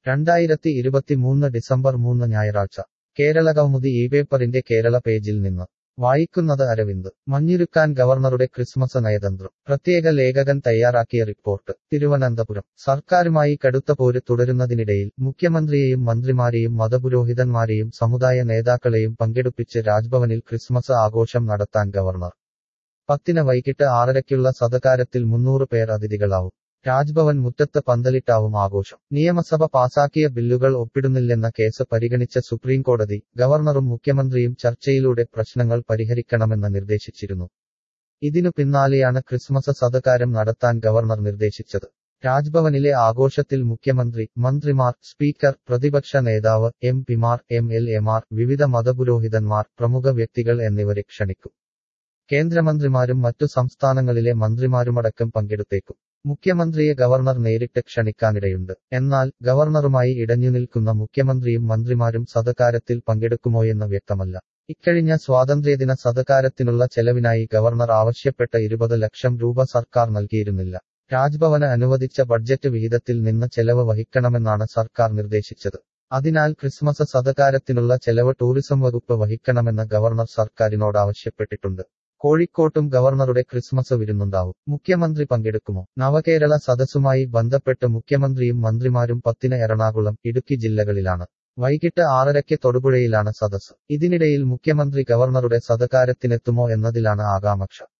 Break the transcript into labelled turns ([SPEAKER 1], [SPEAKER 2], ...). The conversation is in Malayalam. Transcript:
[SPEAKER 1] രണ്ടായിരത്തി ഇരുപത്തിമൂന്ന് ഡിസംബർ മൂന്ന് ഞായറാഴ്ച കേരള കൗമുദി ഈ പേപ്പറിന്റെ കേരള പേജിൽ നിന്ന് വായിക്കുന്നത് അരവിന്ദ് മഞ്ഞുരുക്കാൻ ഗവർണറുടെ ക്രിസ്മസ് നയതന്ത്രം പ്രത്യേക ലേഖകൻ തയ്യാറാക്കിയ റിപ്പോർട്ട് തിരുവനന്തപുരം സർക്കാരുമായി കടുത്ത പോര് തുടരുന്നതിനിടയിൽ മുഖ്യമന്ത്രിയെയും മന്ത്രിമാരെയും മതപുരോഹിതന്മാരെയും സമുദായ നേതാക്കളെയും പങ്കെടുപ്പിച്ച് രാജ്ഭവനിൽ ക്രിസ്മസ് ആഘോഷം നടത്താൻ ഗവർണർ പത്തിന് വൈകിട്ട് ആറരയ്ക്കുള്ള സദകാരത്തിൽ മുന്നൂറ് പേർ അതിഥികളാവും രാജ്ഭവൻ മുറ്റത്ത് പന്തലിട്ടാവും ആഘോഷം നിയമസഭ പാസാക്കിയ ബില്ലുകൾ ഒപ്പിടുന്നില്ലെന്ന കേസ് പരിഗണിച്ച സുപ്രീംകോടതി ഗവർണറും മുഖ്യമന്ത്രിയും ചർച്ചയിലൂടെ പ്രശ്നങ്ങൾ പരിഹരിക്കണമെന്ന് നിർദ്ദേശിച്ചിരുന്നു ഇതിനു പിന്നാലെയാണ് ക്രിസ്മസ് സദകാരം നടത്താൻ ഗവർണർ നിർദ്ദേശിച്ചത് രാജ്ഭവനിലെ ആഘോഷത്തിൽ മുഖ്യമന്ത്രി മന്ത്രിമാർ സ്പീക്കർ പ്രതിപക്ഷ നേതാവ് എം പിമാർ എം എൽ എമാർ വിവിധ മതപുരോഹിതന്മാർ പ്രമുഖ വ്യക്തികൾ എന്നിവരെ ക്ഷണിക്കും കേന്ദ്രമന്ത്രിമാരും മറ്റു സംസ്ഥാനങ്ങളിലെ മന്ത്രിമാരുമടക്കം പങ്കെടുത്തേക്കും മുഖ്യമന്ത്രിയെ ഗവർണർ നേരിട്ട് ക്ഷണിക്കാനിടയുണ്ട് എന്നാൽ ഗവർണറുമായി ഇടഞ്ഞുനിൽക്കുന്ന മുഖ്യമന്ത്രിയും മന്ത്രിമാരും സദകാരത്തിൽ പങ്കെടുക്കുമോയെന്ന് വ്യക്തമല്ല ഇക്കഴിഞ്ഞ സ്വാതന്ത്ര്യദിന സദകാരത്തിനുള്ള ചെലവിനായി ഗവർണർ ആവശ്യപ്പെട്ട ഇരുപത് ലക്ഷം രൂപ സർക്കാർ നൽകിയിരുന്നില്ല രാജ്ഭവന് അനുവദിച്ച ബഡ്ജറ്റ് വിഹിതത്തിൽ നിന്ന് ചെലവ് വഹിക്കണമെന്നാണ് സർക്കാർ നിർദ്ദേശിച്ചത് അതിനാൽ ക്രിസ്മസ് സദകാരത്തിനുള്ള ചെലവ് ടൂറിസം വകുപ്പ് വഹിക്കണമെന്ന് ഗവർണർ സർക്കാരിനോട് ആവശ്യപ്പെട്ടിട്ടുണ്ട് കോഴിക്കോട്ടും ഗവർണറുടെ ക്രിസ്മസ് വിരുന്നുണ്ടാവും മുഖ്യമന്ത്രി പങ്കെടുക്കുമോ നവകേരള സദസ്സുമായി ബന്ധപ്പെട്ട് മുഖ്യമന്ത്രിയും മന്ത്രിമാരും പത്തിന് എറണാകുളം ഇടുക്കി ജില്ലകളിലാണ് വൈകിട്ട് ആറരയ്ക്ക് തൊടുപുഴയിലാണ് സദസ്സ് ഇതിനിടയിൽ മുഖ്യമന്ത്രി ഗവർണറുടെ സദകാരത്തിനെത്തുമോ എന്നതിലാണ് ആകാംക്ഷ